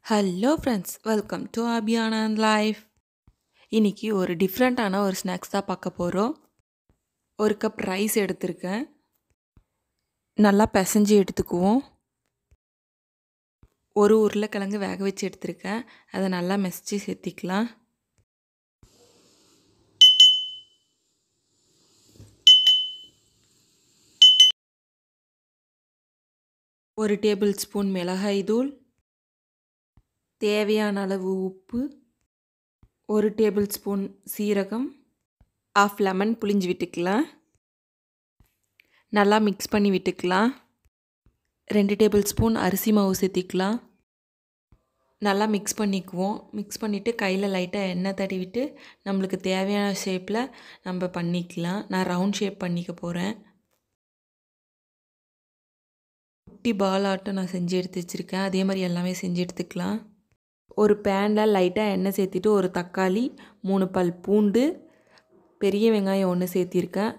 hello friends welcome to Abhiyanand life இன்னைக்கு ஒரு டிஃப்ரெண்ட்டான ஒரு ஸ்நாக்ஸ் தான் பார்க்க போகிறோம் ஒரு கப் ரைஸ் எடுத்திருக்கேன் நல்லா பிசைஞ்சு எடுத்துக்குவோம் ஒரு உருளைக்கிழங்கு வேக வச்சு எடுத்திருக்கேன் அதை நல்லா மெசிச்சு சேர்த்திக்கலாம் ஒரு டேபிள் ஸ்பூன் மிளகாய் தூள் தேவையான அளவு உப்பு ஒரு டேபிள் ஸ்பூன் சீரகம் ஆஃப் லெமன் புளிஞ்சு விட்டுக்கலாம் நல்லா மிக்ஸ் பண்ணி விட்டுக்கலாம் ரெண்டு டேபிள் ஸ்பூன் அரிசி மாவு சேர்த்திக்கலாம் நல்லா மிக்ஸ் பண்ணிக்குவோம் மிக்ஸ் பண்ணிவிட்டு கையில் லைட்டாக எண்ணெய் தடவிட்டு நம்மளுக்கு தேவையான ஷேப்பில் நம்ம பண்ணிக்கலாம் நான் ரவுண்ட் ஷேப் பண்ணிக்க போகிறேன் குட்டி பால் ஆட்டம் நான் செஞ்சு எடுத்து வச்சுருக்கேன் அதே மாதிரி எல்லாமே செஞ்சு எடுத்துக்கலாம் ஒரு பேனில் லைட்டாக எண்ணெய் சேர்த்திட்டு ஒரு தக்காளி மூணு பல் பூண்டு பெரிய வெங்காயம் ஒன்று சேர்த்திருக்கேன்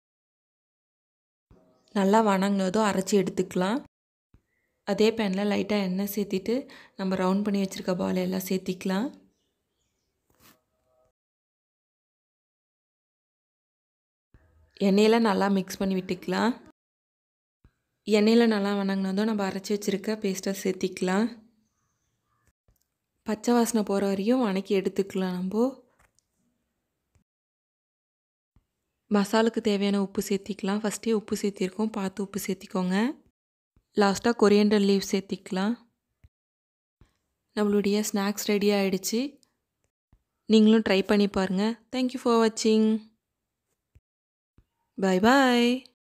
நல்லா வணங்கினதும் அரைச்சி எடுத்துக்கலாம் அதே பேனில் லைட்டாக எண்ணெய் சேர்த்திட்டு நம்ம ரவுண்ட் பண்ணி வச்சுருக்க பால் எல்லாம் சேர்த்திக்கலாம் எண்ணெயில் நல்லா மிக்ஸ் பண்ணி விட்டுக்கலாம் எண்ணெயில் நல்லா வணங்கினதும் நம்ம அரைச்சி வச்சுருக்க பேஸ்ட்டை சேர்த்திக்கலாம் பச்சை வாசனை போகிற வரையும் வணக்கி எடுத்துக்கலாம் நம்ம மசாலுக்கு தேவையான உப்பு சேர்த்திக்கலாம் ஃபஸ்ட்டே உப்பு சேர்த்திருக்கோம் பார்த்து உப்பு சேர்த்திக்கோங்க லாஸ்ட்டாக கொரியண்டர் லீவ் சேர்த்திக்கலாம் நம்மளுடைய ஸ்நாக்ஸ் ரெடி ஆகிடுச்சு நீங்களும் ட்ரை பண்ணி பாருங்கள் தேங்க்யூ ஃபார் வாட்சிங் பாய் பாய்